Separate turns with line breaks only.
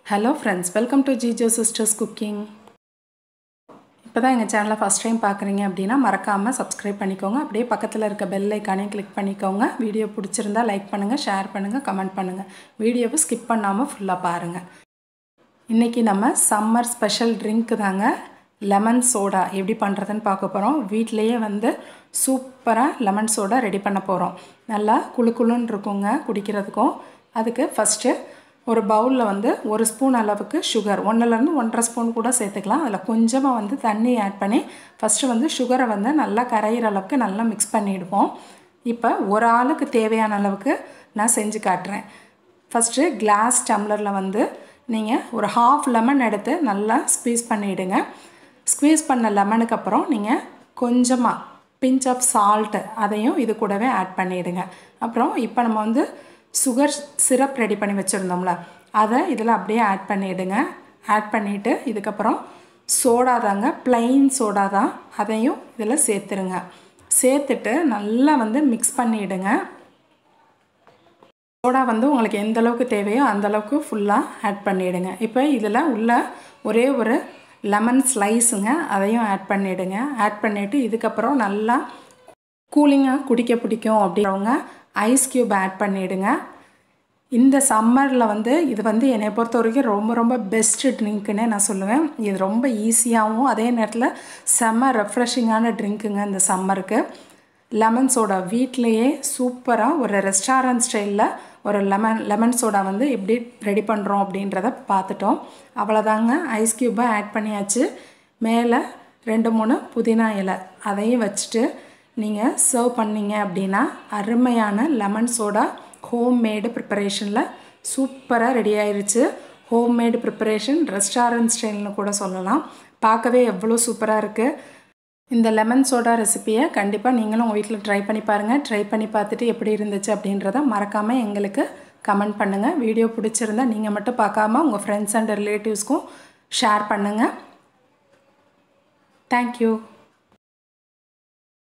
hello friends welcome to Jijo sisters cooking இப்போ தான் எங்கள் சேனலை ஃபஸ்ட் டைம் பார்க்குறீங்க அப்படின்னா மறக்காமல் சப்ஸ்கிரைப் பண்ணிக்கோங்க அப்படியே பக்கத்தில் இருக்க பெல் ஐக்கானே கிளிக் பண்ணிக்கோங்க வீடியோ பிடிச்சிருந்தா லைக் பண்ணுங்கள் ஷேர் பண்ணுங்கள் கமெண்ட் பண்ணுங்கள் வீடியோவை ஸ்கிப் பண்ணாமல் ஃபுல்லாக பாருங்கள் இன்றைக்கி நம்ம சம்மர் ஸ்பெஷல் ட்ரிங்க் தாங்க லெமன் சோடா எப்படி பண்ணுறதுன்னு பார்க்க போகிறோம் வீட்டிலையே வந்து சூப்பராக லெமன் சோடா ரெடி பண்ண போகிறோம் நல்லா குளு குளுன்னு இருக்குங்க குடிக்கிறதுக்கும் அதுக்கு ஃபஸ்ட்டு ஒரு பவுலில் வந்து ஒரு ஸ்பூன் அளவுக்கு சுகர் ஒன்றுலேருந்து ஒன்றரை ஸ்பூன் கூட சேர்த்துக்கலாம் அதில் கொஞ்சமாக வந்து தண்ணி ஆட் பண்ணி ஃபஸ்ட்டு வந்து சுகரை வந்து நல்லா கரையிற அளவுக்கு நல்லா மிக்ஸ் பண்ணிவிடுவோம் இப்போ ஒரு ஆளுக்கு தேவையான அளவுக்கு நான் செஞ்சு காட்டுறேன் ஃபஸ்ட்டு கிளாஸ் டம்ளரில் வந்து நீங்கள் ஒரு ஹாஃப் லெமன் எடுத்து நல்லா ஸ்க்வீஸ் பண்ணிவிடுங்க ஸ்க்வீஸ் பண்ண லெமனுக்கு அப்புறம் நீங்கள் கொஞ்சமாக பிஞ்ச் ஆஃப் சால்ட்டு அதையும் இது கூடவே ஆட் பண்ணிவிடுங்க அப்புறம் இப்போ நம்ம வந்து சுகர் சிரப் ரெடி பண்ணி வச்சுருந்தோம்ல அதை இதில் அப்படியே ஆட் பண்ணிவிடுங்க ஆட் பண்ணிவிட்டு இதுக்கப்புறம் சோடா தாங்க ப்ளைன் சோடா தான் அதையும் இதில் சேர்த்துருங்க சேர்த்துட்டு நல்லா வந்து மிக்ஸ் பண்ணிவிடுங்க சோடா வந்து உங்களுக்கு எந்த அளவுக்கு தேவையோ அந்த அளவுக்கு ஃபுல்லாக ஆட் பண்ணிவிடுங்க இப்போ இதில் உள்ள ஒரே ஒரு லெமன் ஸ்லைஸுங்க அதையும் ஆட் பண்ணிவிடுங்க ஆட் பண்ணிவிட்டு இதுக்கப்புறம் நல்லா கூலிங்காக குடிக்க பிடிக்கும் அப்படின்றவங்க ஐஸ் க்யூப் ஆட் பண்ணிவிடுங்க இந்த சம்மரில் வந்து இது வந்து என்னை பொறுத்த வரைக்கும் ரொம்ப ரொம்ப பெஸ்ட்டு ட்ரிங்க்குன்னே நான் சொல்லுவேன் இது ரொம்ப ஈஸியாகவும் அதே நேரத்தில் செம்ம ரெஃப்ரெஷிங்கான ட்ரிங்க்குங்க இந்த சம்மருக்கு லெமன் சோடா வீட்லேயே சூப்பராக ஒரு ரெஸ்டாரண்ட் ஸ்டைலில் ஒரு லெமன் லெமன் சோடா வந்து எப்படி ரெடி பண்ணுறோம் அப்படின்றத பார்த்துட்டோம் அவ்வளோதாங்க ஐஸ் க்யூப்பை ஆட் பண்ணியாச்சு மேலே ரெண்டு மூணு புதினா இலை அதையும் வச்சுட்டு நீங்கள் சர்வ் பண்ணிங்க அப்படின்னா அருமையான லெமன் சோடா ஹோம் மேடு ப்ரிப்பரேஷனில் சூப்பராக ரெடி ஆயிடுச்சு ஹோம் மேடு ப்ரிப்பரேஷன் ரெஸ்டாரண்ட் ஸ்டைல்னு கூட சொல்லலாம் பார்க்கவே எவ்வளோ சூப்பராக இருக்குது இந்த லெமன் சோடா ரெசிப்பியை கண்டிப்பாக நீங்களும் உங்கள் வீட்டில் ட்ரை பண்ணி பாருங்கள் ட்ரை பண்ணி பார்த்துட்டு எப்படி இருந்துச்சு அப்படின்றத மறக்காமல் எங்களுக்கு கமெண்ட் பண்ணுங்கள் வீடியோ பிடிச்சிருந்தா நீங்கள் மட்டும் பார்க்காம உங்கள் ஃப்ரெண்ட்ஸ் அண்ட் ரிலேட்டிவ்ஸ்க்கும் ஷேர் பண்ணுங்கள் தேங்க்யூ